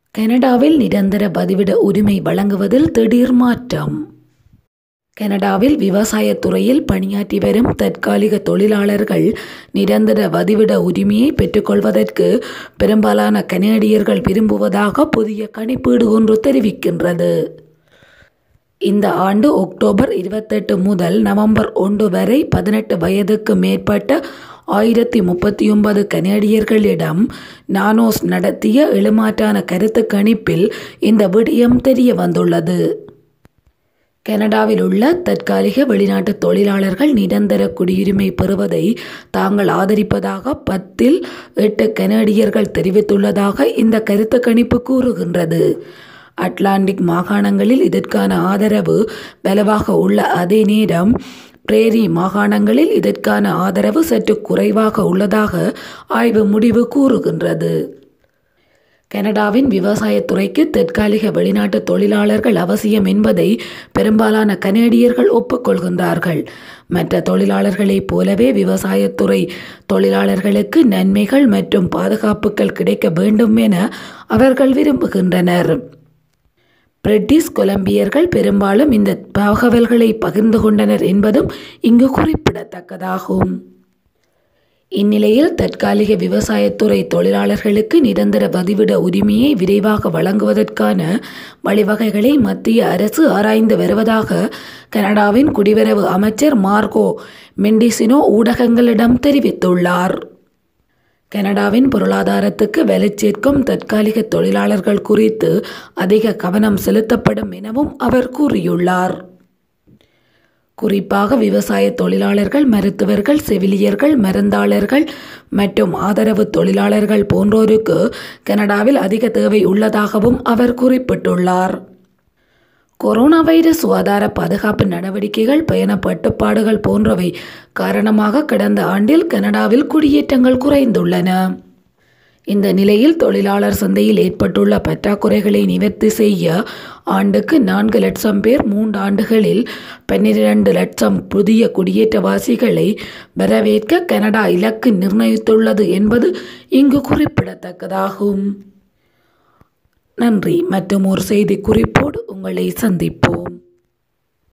கனடாவில் நிரந்தர பதிவிட உரிமை வழங்குவதில் திடீர் மாற்றம் கனடாவில் விவசாயத் துறையில் பணியாற்றி வரும் தற்காலிக தொழிலாளர்கள் நிரந்தர வதிவிட உரிமையை பெற்றுக்கொள்வதற்கு பெரும்பாலான கனேடியர்கள் விரும்புவதாக புதிய கணிப்பீடு ஒன்று தெரிவிக்கின்றது இந்த ஆண்டு அக்டோபர் இருபத்தெட்டு முதல் நவம்பர் ஒன்று வரை பதினெட்டு வயதுக்கு மேற்பட்ட ஆயிரத்தி முப்பத்தி ஒன்பது கனேடியர்களிடம் நானோஸ் நடத்திய எழுமாற்றான கருத்து கணிப்பில் இந்த விடயம் தெரிய வந்துள்ளது கனடாவில் உள்ள தற்காலிக வெளிநாட்டு தொழிலாளர்கள் நிரந்தர குடியுரிமை பெறுவதை தாங்கள் ஆதரிப்பதாக பத்தில் எட்டு கனடியர்கள் தெரிவித்துள்ளதாக இந்த கருத்து கணிப்பு கூறுகின்றது அட்லாண்டிக் மாகாணங்களில் இதற்கான ஆதரவு பலவாக உள்ள அதே நேரம் பிரேரி மாகாணங்களில் இதற்கான ஆதரவு சற்று குறைவாக உள்ளதாக ஆய்வு முடிவு கூறுகின்றது கனடாவின் விவசாயத்துறைக்கு தற்காலிக வெளிநாட்டு தொழிலாளர்கள் அவசியம் என்பதை பெரும்பாலான கனேடியர்கள் ஒப்புக்கொள்கின்றார்கள் மற்ற தொழிலாளர்களைப் போலவே விவசாயத்துறை தொழிலாளர்களுக்கு நன்மைகள் மற்றும் பாதுகாப்புகள் கிடைக்க வேண்டும் என அவர்கள் விரும்புகின்றனர் பிரிட்டிஷ் கொலம்பியர்கள் பெரும்பாலும் இந்த தகவல்களை பகிர்ந்து கொண்டனர் என்பதும் இங்கு குறிப்பிடத்தக்கதாகும் இந்நிலையில் தற்காலிக விவசாயத்துறை தொழிலாளர்களுக்கு நிரந்தர பதிவிட உரிமையை விரைவாக வழங்குவதற்கான வழிவகைகளை மத்திய அரசு ஆராய்ந்து வருவதாக கனடாவின் குடிவரவு அமைச்சர் மார்கோ மெண்டிசினோ ஊடகங்களிடம் தெரிவித்துள்ளார் கனடாவின் பொருளாதாரத்துக்கு வெளிச்சேர்க்கும் தற்காலிக தொழிலாளர்கள் குறித்து அதிக கவனம் செலுத்தப்படும் எனவும் அவர் கூறியுள்ளார் குறிப்பாக விவசாய தொழிலாளர்கள் மருத்துவர்கள் செவிலியர்கள் மருந்தாளர்கள் மற்றும் ஆதரவு தொழிலாளர்கள் போன்றோருக்கு கனடாவில் அதிக தேவை உள்ளதாகவும் அவர் குறிப்பிட்டுள்ளார் கொரோனா வைரஸ் சுகாதார பாதுகாப்பு நடவடிக்கைகள் பயண கட்டுப்பாடுகள் போன்றவை காரணமாக கடந்த ஆண்டில் கனடாவில் குடியேற்றங்கள் குறைந்துள்ளன இந்த நிலையில் தொழிலாளர் சந்தையில் ஏற்பட்டுள்ள பற்றாக்குறைகளை நிவர்த்தி செய்ய ஆண்டுக்கு நான்கு லட்சம் பேர் மூன்று ஆண்டுகளில் பன்னிரண்டு லட்சம் புதிய குடியேற்றவாசிகளை வரவேற்க கனடா இலக்கு நிர்ணயித்துள்ளது என்பது இங்கு குறிப்பிடத்தக்கதாகும் நன்றி மற்றும் ஒரு செய்தி குறிப்போடு உங்களை சந்திப்போம்